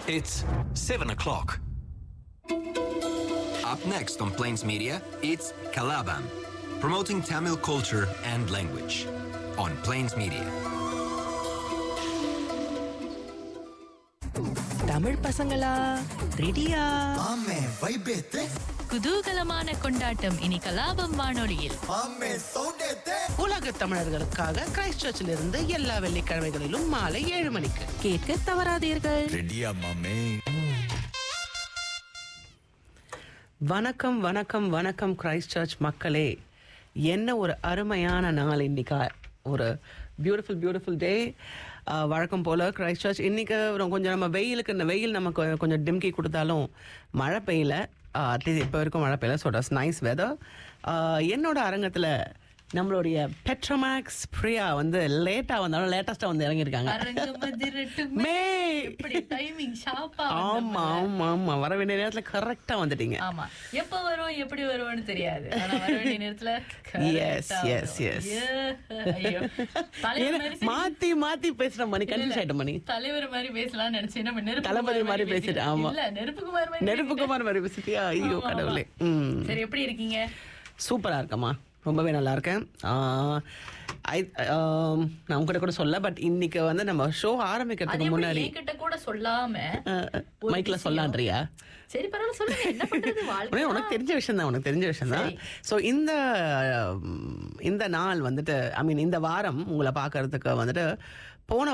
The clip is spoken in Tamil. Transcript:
It's 7 o'clock. Up next on Plains Media, it's Kalabam, promoting Tamil culture and language on Plains Media. Tamil பசங்களா ரெடியா ஆமே வைபேத்தே குதூகலமான கொண்டாட்டம் இனி கலாபம் வானொலியில் ஆமே சவுண்டேத்தே உலக தமிழர்களுக்காக கிரைஸ்ட் சர்ச்சில் இருந்து எல்லா வெள்ளிக்கிழமைகளிலும் மாலை ஏழு மணிக்கு கேட்க தவறாதீர்கள் ரெடியா மாமே வணக்கம் வணக்கம் வணக்கம் கிரைஸ்ட் சர்ச் மக்களே என்ன ஒரு அருமையான நாள் இன்னைக்கா ஒரு பியூட்டிஃபுல் பியூட்டிஃபுல் டே வழக்கம் போல் கிரைஸ்ட் சர்ச் இன்னைக்கு ஒரு கொஞ்சம் நம்ம வெயிலுக்கு இந்த வெயில் நமக்கு கொஞ்சம் டிம்கி கொடுத்தாலும் மழை பெய்யல அட்லீஸ்ட் இப்போ வரைக்கும் மழை பெய்யல ஸோ டஸ் நைஸ் வெதர் என்னோட அரங்கத்தில் நம்மளுடைய பெட்ரோமேக்ஸ் பிரியா வந்து லேட்டாக வந்தாலும் லேட்டஸ்ட்டாக வந்து இறங்கியிருக்காங்க மே எப்படி டைமிங் ஷார்ப்பா ஆமா ஆமா ஆமா வர வேண்டிய நேரத்துல கரெக்டா வந்துட்டீங்க ஆமா எப்ப வரும் எப்படி வருவோம்னு தெரியாது ஆனா வர வேண்டிய நேரத்துல Yes, correct ஆ yes, வரும். yes. Yeah. ஐயோ. தலைவர் ஏன்னா, மாதிரி சிரி- மாத்தி மாத்தி பேசுற மணி இல்ல, கன்ஃபியூஸ் இல்ல. ஆயிட்ட மணி தலைவர் மாதிரி பேசலாம்னு நினைச்சேன் நம்ம நெருப்பு தளபதி குமார் மாதிரி பேசிட்டு, பேசிட்டேன். ஆமா. இல்ல நெருப்புக்குமார் மாதிரி நெருப்புக்குமார் மாதிரி பேசிட்டியா ஐயோ ஆமா, ஆமா. கடவுளே ம் சரி எப்படி இருக்கீங்க சூப்பரா இருக்கம்மா ரொம்பவே நல்லா இருக்கேன் ஆஹ், I- ஆம், நான் உங்ககிட்ட கூட சொல்ல பட் இன்னைக்கு வந்து நம்ம ஷோ அது ஆரம்பிக்கிறதுக்கு எப்படி முன்னாடி என்கிட்ட கூட சொல்லாம ஒரு மைக்ல விஷயம். சொல்லான்றியா சரி பரவாயில்ல சொல்லுங்க என்ன பண்றது உடனே வாழ்க்கை உனக்கு தெரிஞ்ச விஷயம் தான் உனக்கு தெரிஞ்ச விஷயம் தான் சரி. ஸோ இந்த உம், இந்த நாள் வந்துட்டு ஐ மீன் இந்த வாரம் உங்களை பார்க்கறதுக்கு வந்துட்டு போன